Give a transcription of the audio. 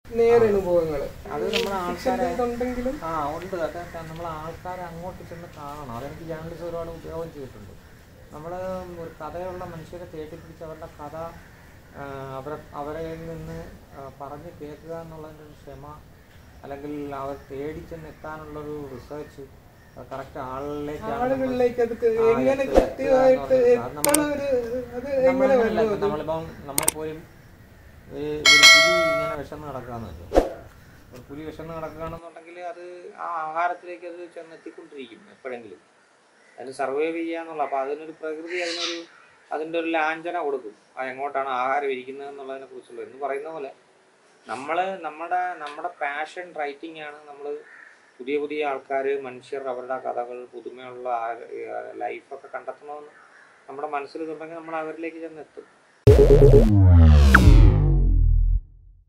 നേരനുഭവങ്ങള് അത് നമ്മുടെ ആൾക്കാരെ ഉണ്ടെങ്കിലും ആ ഉണ്ട് അതൊക്കെ നമ്മൾ ആൾക്കാരെ അങ്ങോട്ട് ചെന്ന് കാണണം അതെനിക്ക് ജേർണലിസ്റ്റ് ഒരുപാട് ഉപയോഗം ചെയ്തിട്ടുണ്ട് നമ്മൾ ഒരു കഥയുള്ള മനുഷ്യരെ തേടി പിടിച്ച് അവരുടെ കഥ ആ, അവരെ അവരെ നിന്ന് ആ, പറഞ്ഞ് കേൾക്കുക എന്നുള്ളതിൻ്റെ ഒരു ക്ഷമ അല്ലെങ്കിൽ അവർ തേടി ചെന്ന് എത്താനുള്ളൊരു റിസർച്ച് കറക്റ്റ് ആളിലേക്ക് ആളുകളിലേക്ക് അത് എങ്ങനെ കൃത്യമായിട്ട് എത്തണ ഒരു അത് എങ്ങനെ വന്നു അത് നമ്മളിപ്പം നമ്മളെപ്പോലും ഒരു ഒരു പുലി ഇങ്ങനെ വിശന്ന് കിടക്കുകയെന്ന് വെച്ചു ഒരു പുലി വിശന്ന് കിടക്കുകയാണെന്നുണ്ടെങ്കിൽ അത് ആ ആഹാരത്തിലേക്ക് അത് ചെന്നെത്തിക്കൊണ്ടിരിക്കും എപ്പോഴെങ്കിലും അതിന് സർവൈവ് ചെയ്യാന്നുള്ള അപ്പോൾ അതിനൊരു പ്രകൃതി അതിനൊരു അതിൻ്റെ ഒരു ലാഞ്ചന കൊടുക്കും അത് എങ്ങോട്ടാണ് ആഹാരം ഇരിക്കുന്നത് എന്നുള്ളതിനെ കുറിച്ചുള്ള എന്ന് പറയുന്ന പോലെ നമ്മൾ നമ്മുടെ നമ്മുടെ പാഷൻ റൈറ്റിംഗ് ആണ് നമ്മൾ പുതിയ പുതിയ ആൾക്കാർ മനുഷ്യർ അവരുടെ കഥകൾ പുതുമയുള്ള ലൈഫൊക്കെ കണ്ടെത്തണമെന്ന് നമ്മുടെ മനസ്സിൽ തുടങ്ങി നമ്മൾ അവരിലേക്ക് ചെന്നെത്തും